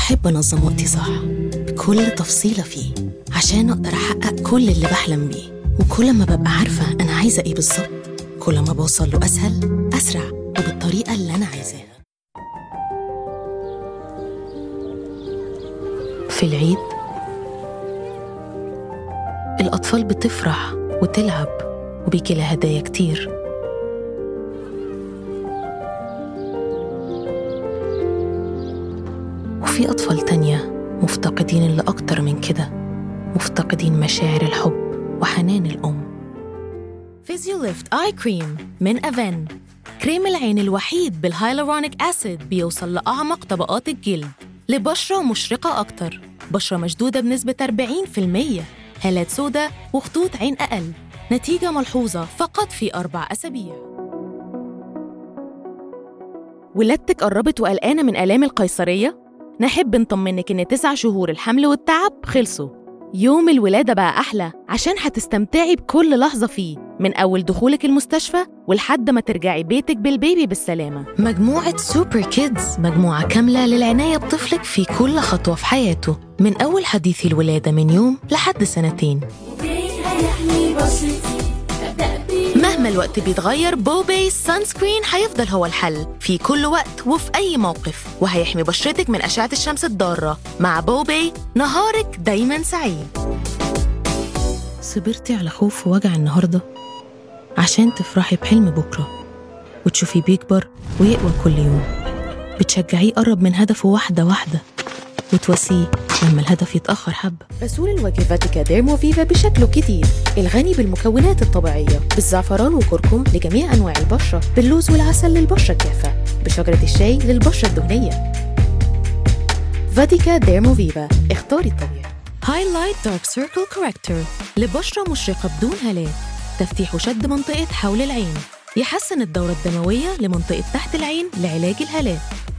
بحب أنظم وقتي صح بكل تفصيلة فيه عشان أقدر أحقق كل اللي بحلم بيه وكل ما ببقى عارفة أنا عايزة إيه بالظبط كل ما بوصل له أسهل أسرع وبالطريقة اللي أنا عايزاها في العيد الأطفال بتفرح وتلعب وبيجي لها هدايا كتير وفي أطفال تانية مفتقدين اللي أكتر من كده مفتقدين مشاعر الحب وحنان الأم فيزيوليفت آي كريم من أفن كريم العين الوحيد بالهايلورونيك أسيد بيوصل لأعمق طبقات الجلد لبشرة مشرقة أكتر بشرة مشدودة بنسبة 40% هالات سوداء وخطوط عين أقل نتيجة ملحوظة فقط في أربع أسابيع ولادتك قربت وقلقانة من آلام القيصرية؟ نحب نطمنك إن تسع شهور الحمل والتعب خلصوا يوم الولادة بقى أحلى عشان هتستمتعي بكل لحظة فيه من أول دخولك المستشفى ولحد ما ترجعي بيتك بالبيبي بالسلامة مجموعة سوبر كيدز مجموعة كاملة للعناية بطفلك في كل خطوة في حياته من أول حديث الولادة من يوم لحد سنتين مهما الوقت بيتغير بوبي سان سكرين هيفضل هو الحل في كل وقت وفي أي موقف وهيحمي بشرتك من أشعة الشمس الضارة مع بوبي نهارك دايما سعيد صبرتي على خوف ووجع النهاردة عشان تفرحي بحلم بكرة وتشوفيه بيكبر ويقوى كل يوم بتشجعيه يقرب من هدفه واحدة واحدة وتواسيه لما الهدف يتأخر حبة غسول الوجه فاتيكا ديرمو فيفا بشكله كتير الغني بالمكونات الطبيعية بالزعفران وكركم لجميع أنواع البشرة باللوز والعسل للبشرة الجافة بشجرة الشاي للبشرة الدهنية فاتيكا ديرمو فيفا اختاري الطبيعي هايلايت دارك سيركل كوركتور لبشرة مشرقة بدون هالات تفتيح وشد منطقة حول العين يحسن الدورة الدموية لمنطقة تحت العين لعلاج الهالات